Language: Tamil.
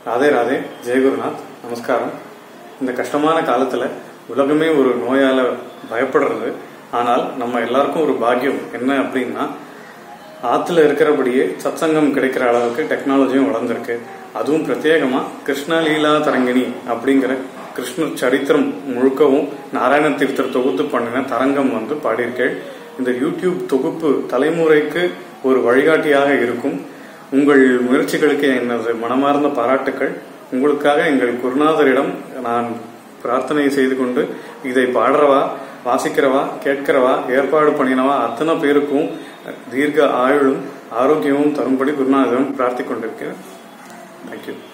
ராதே ராதே ஜெயகுருநாத் நமஸ்காரம் இந்த கஷ்டமான காலத்துல உலகமே ஒரு நோயால பயப்படுறது ஆனால் நம்ம எல்லாருக்கும் ஒரு பாக்கியம் என்ன அப்படின்னா ஆத்துல இருக்கிறபடியே சத்சங்கம் கிடைக்கிற அளவுக்கு டெக்னாலஜியும் வளர்ந்துருக்கு அதுவும் பிரத்யேகமா கிருஷ்ண லீலா தரங்கிணி அப்படிங்கிற கிருஷ்ணர் சரித்திரம் முழுக்கவும் நாராயண தீர்த்தர் தொகுத்து பண்ணின தரங்கம் வந்து பாடியிருக்கேன் இந்த யூடியூப் தொகுப்பு தலைமுறைக்கு ஒரு வழிகாட்டியாக இருக்கும் உங்கள் முயற்சிகளுக்கு எனது மனமார்ந்த பாராட்டுக்கள் உங்களுக்காக எங்கள் குருநாதரிடம் நான் பிரார்த்தனை செய்து கொண்டு இதை பாடுறவா வாசிக்கிறவா கேட்கிறவா ஏற்பாடு பண்ணினவா அத்தனை பேருக்கும் தீர்க்க ஆயுளும் ஆரோக்கியமும் தரும்படி குருநாதரிடம் பிரார்த்திக் கொண்டிருக்கிறேன் தேங்க்யூ